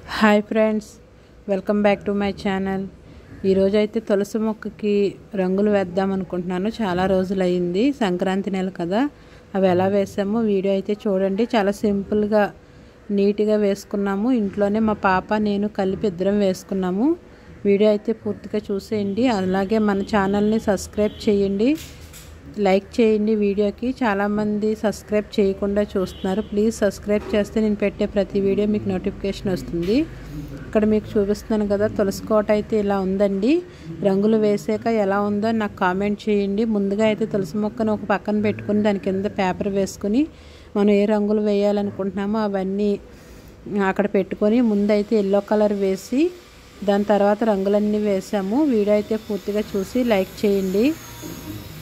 hi friends welcome back to my channel ఈరోజు అయితే తులసి మొక్కకి రంగులు వేద్దాం అనుకుంటున్నాను చాలా రోజులు అయింది సంక్రాంతి నెల కదా అవి ఎలా వేసామో వీడియో అయితే చూడండి చాలా సింపుల్గా నీట్గా వేసుకున్నాము ఇంట్లోనే మా పాప నేను కలిపి ఇద్దరం వేసుకున్నాము వీడియో అయితే పూర్తిగా చూసేయండి అలాగే మన ఛానల్ని సబ్స్క్రైబ్ చేయండి లైక్ చేయండి వీడియోకి చాలామంది సబ్స్క్రైబ్ చేయకుండా చూస్తున్నారు ప్లీజ్ సబ్స్క్రైబ్ చేస్తే నేను పెట్టే ప్రతి వీడియో మీకు నోటిఫికేషన్ వస్తుంది ఇక్కడ మీకు చూపిస్తున్నాను కదా తులసి కోట అయితే ఇలా ఉందండి రంగులు వేసాక ఎలా ఉందో నాకు కామెంట్ చేయండి ముందుగా అయితే తులసి మొక్కను ఒక పక్కన పెట్టుకుని దాని కింద పేపర్ వేసుకుని మనం ఏ రంగులు వేయాలనుకుంటున్నామో అవన్నీ అక్కడ పెట్టుకొని ముందైతే ఎల్లో కలర్ వేసి దాని తర్వాత రంగులన్నీ వేసాము వీడియో అయితే పూర్తిగా చూసి లైక్ చేయండి